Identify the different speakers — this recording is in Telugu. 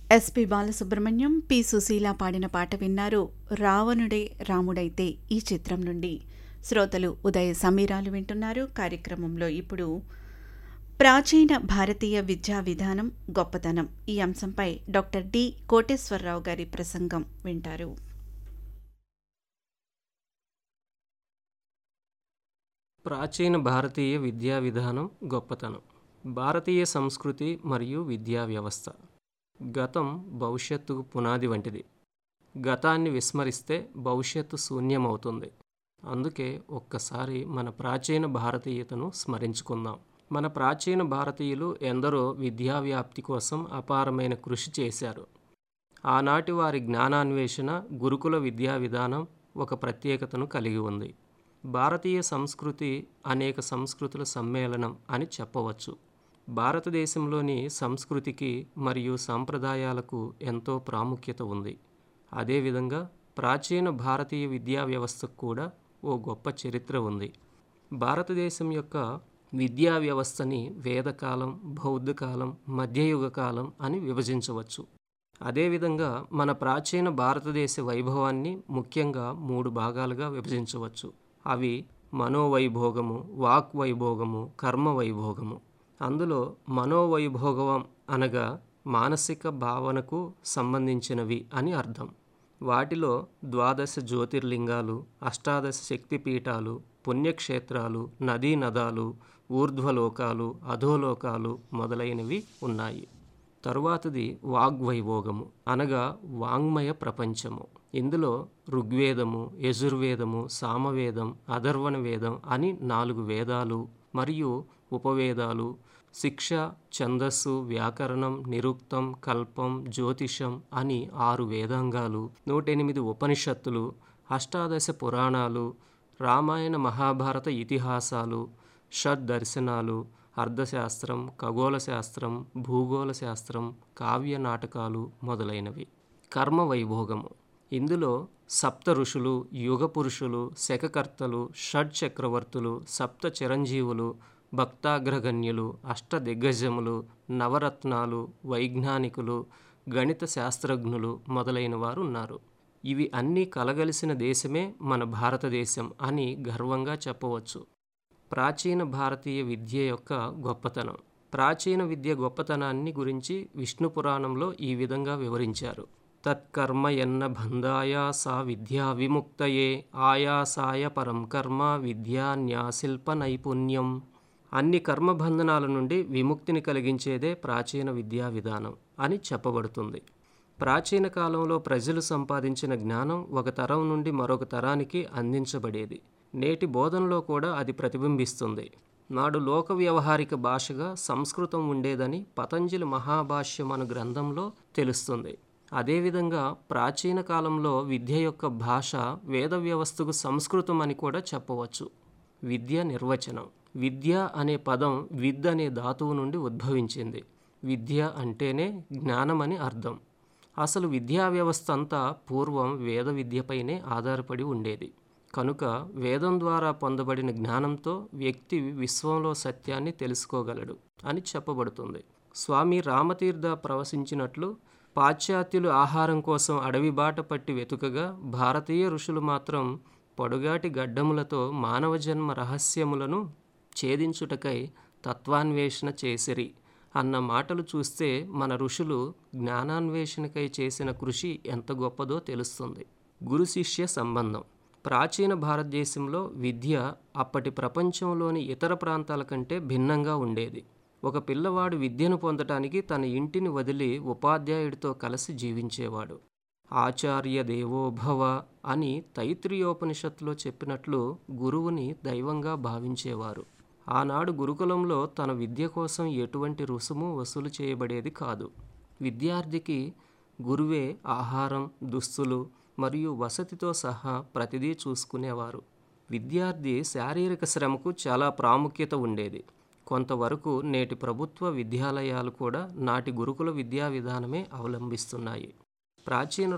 Speaker 1: ఎస్పి బాలసుబ్రహ్మణ్యం పి సుశీల పాడిన పాట విన్నారు రావణుడే రాముడైతే ఈ చిత్రం నుండి శ్రోతలు ఉదయ సమీరాలు వింటున్నారు కార్యక్రమంలో ఇప్పుడు ప్రాచీన భారతీయ విద్యా విధానం గొప్పతనం ఈ అంశంపై డాక్టర్ డి కోటేశ్వరరావు గారి ప్రసంగం వింటారు
Speaker 2: ప్రాచీన భారతీయ విద్యా విధానం గొప్పతనం భారతీయ సంస్కృతి మరియు విద్యా వ్యవస్థ గతం భవిష్యత్తుకు పునాది వంటిది గతాన్ని విస్మరిస్తే భవిష్యత్తు శూన్యమవుతుంది అందుకే ఒక్కసారి మన ప్రాచీన భారతీయతను స్మరించుకుందాం మన ప్రాచీన భారతీయులు ఎందరో విద్యా వ్యాప్తి కోసం అపారమైన కృషి చేశారు ఆనాటి వారి జ్ఞానాన్వేషణ గురుకుల విద్యా విధానం ఒక ప్రత్యేకతను కలిగి ఉంది భారతీయ సంస్కృతి అనేక సంస్కృతుల సమ్మేళనం అని చెప్పవచ్చు భారతదేశంలోని సంస్కృతికి మరియు సాంప్రదాయాలకు ఎంతో ప్రాముఖ్యత ఉంది అదేవిధంగా ప్రాచీన భారతీయ విద్యా వ్యవస్థకు కూడా ఓ గొప్ప చరిత్ర ఉంది భారతదేశం యొక్క విద్యా వ్యవస్థని వేదకాలం బౌద్ధకాలం మధ్యయుగ కాలం అని విభజించవచ్చు అదేవిధంగా మన ప్రాచీన భారతదేశ వైభవాన్ని ముఖ్యంగా మూడు భాగాలుగా విభజించవచ్చు అవి మనోవైభోగము వాక్ వైభోగము కర్మ వైభోగము అందులో మనోవైభోగం అనగా మానసిక భావనకు సంబంధించినవి అని అర్థం వాటిలో ద్వాదశ జ్యోతిర్లింగాలు అష్టాదశ శక్తిపీఠాలు పుణ్యక్షేత్రాలు నదీ నదాలు ఊర్ధ్వలోకాలు అధోలోకాలు మొదలైనవి ఉన్నాయి తరువాతది వాగ్వైభోగము అనగా వాంగ్మయ ప్రపంచము ఇందులో ఋగ్వేదము యజుర్వేదము సామవేదం అధర్వణ వేదం అని నాలుగు వేదాలు మరియు ఉపవేదాలు శిక్ష ఛందస్సు వ్యాకరణం నిరుక్తం కల్పం జ్యోతిషం అని ఆరు వేదాంగాలు నూటెనిమిది ఉపనిషత్తులు అష్టాదశ పురాణాలు రామాయణ మహాభారత ఇతిహాసాలు షడ్ దర్శనాలు అర్థశాస్త్రం ఖగోళ శాస్త్రం భూగోళ శాస్త్రం కావ్య నాటకాలు మొదలైనవి కర్మ వైభోగము ఇందులో సప్త ఋషులు యుగ పురుషులు శకకర్తలు షడ్ చక్రవర్తులు సప్త చిరంజీవులు భక్తాగ్రగణ్యులు అష్ట దిగ్గజములు నవరత్నాలు వైజ్ఞానికులు గణిత శాస్త్రజ్ఞులు మొదలైన వారు ఉన్నారు ఇవి అన్నీ కలగలిసిన దేశమే మన భారతదేశం అని గర్వంగా చెప్పవచ్చు ప్రాచీన భారతీయ విద్య యొక్క గొప్పతనం ప్రాచీన విద్య గొప్పతనాన్ని గురించి విష్ణు పురాణంలో ఈ విధంగా వివరించారు తత్కర్మ ఎన్న బంధాయ సా విద్యా విముక్తయే ఆయాసాయ పరం కర్మ విద్యా న్యాశిల్ప నైపుణ్యం అన్ని కర్మబంధనాల నుండి విముక్తిని కలిగించేదే ప్రాచీన విద్యా విధానం అని చెప్పబడుతుంది ప్రాచీన కాలంలో ప్రజలు సంపాదించిన జ్ఞానం ఒక తరం నుండి మరొక తరానికి అందించబడేది నేటి బోధనలో కూడా అది ప్రతిబింబిస్తుంది నాడు లోక వ్యవహారిక భాషగా సంస్కృతం ఉండేదని పతంజలి మహాభాష్యం అను గ్రంథంలో తెలుస్తుంది అదేవిధంగా ప్రాచీన కాలంలో విద్య యొక్క భాష వేద వ్యవస్థకు సంస్కృతం అని కూడా చెప్పవచ్చు విద్య నిర్వచనం విద్య అనే పదం విద్ అనే ధాతువు నుండి ఉద్భవించింది విద్య అంటేనే జ్ఞానమని అర్థం అసలు విద్యా వ్యవస్థ అంతా పూర్వం వేద విద్యపైనే ఆధారపడి ఉండేది కనుక వేదం ద్వారా పొందబడిన జ్ఞానంతో వ్యక్తి విశ్వంలో సత్యాన్ని తెలుసుకోగలడు అని చెప్పబడుతుంది స్వామి రామతీర్థ ప్రవశించినట్లు పాశ్చాత్యులు ఆహారం కోసం అడవి బాట పట్టి వెతుకగా భారతీయ ఋషులు మాత్రం పొడుగాటి గడ్డములతో మానవ జన్మ రహస్యములను ఛేదించుటకై తత్వాన్వేషణ చేసిరి అన్న మాటలు చూస్తే మన ఋషులు జ్ఞానాన్వేషణకై చేసిన కృషి ఎంత గొప్పదో తెలుస్తుంది గురు శిష్య సంబంధం ప్రాచీన భారతదేశంలో విద్య అప్పటి ప్రపంచంలోని ఇతర ప్రాంతాల కంటే భిన్నంగా ఉండేది ఒక పిల్లవాడు విద్యను పొందటానికి తన ఇంటిని వదిలి ఉపాధ్యాయుడితో కలిసి జీవించేవాడు ఆచార్య దేవోభవ అని తైత్రీయోపనిషత్తులో చెప్పినట్లు గురువుని దైవంగా భావించేవారు ఆనాడు గురుకులంలో తన విద్య కోసం ఎటువంటి రుసుము వసూలు చేయబడేది కాదు విద్యార్థికి గురువే ఆహారం దుస్తులు మరియు వసతితో సహా ప్రతిదీ చూసుకునేవారు విద్యార్థి శారీరక శ్రమకు చాలా ప్రాముఖ్యత ఉండేది కొంతవరకు నేటి ప్రభుత్వ విద్యాలయాలు కూడా నాటి గురుకుల విద్యా విధానమే అవలంబిస్తున్నాయి ప్రాచీన